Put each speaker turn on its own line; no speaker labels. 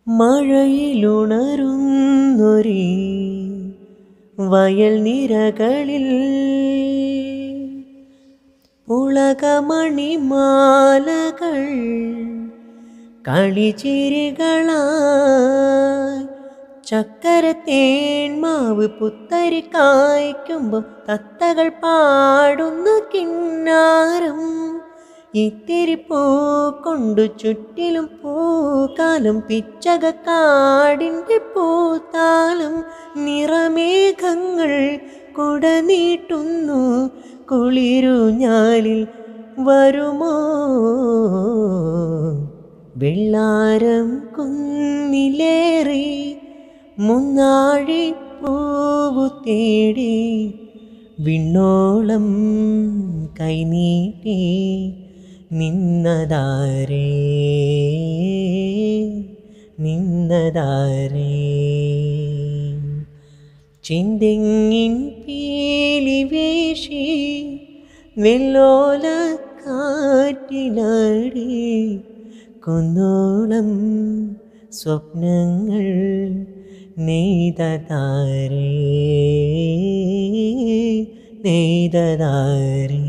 മഴയിലുണരുന്നൊരീ വയൽ നിരകളിൽ ഉളകമണിമാലകൾ കളിച്ചിരികളായി ചക്കര തേന്മാവ് പുത്തരി കായ്ക്കുമ്പം തത്തകൾ പാടുന്ന കിന്നാരം ഇത്തിരി പൂ കൊണ്ടു ചുറ്റിലും പൂക്കാലം പിച്ചക കാടിൻ്റെ പൂത്താലം നിറമേഘങ്ങൾ കുട നീട്ടുന്നു കുളിരുഞ്ഞാലിൽ വരുമോ വെള്ളാരം കുന്നിലേറി മുന്നാഴി പൂവു തേടി വിണ്ണോളം കൈനീട്ടി നിന്നതാരേ നിന്നതാരേ ചിന്തെങ്ങിൻ പീലി വീശി വെല്ലോല കാറ്റിലാടി കുന്നോളം സ്വപ്നങ്ങൾ നെയ്തതാരേ നെയ്തതാരേ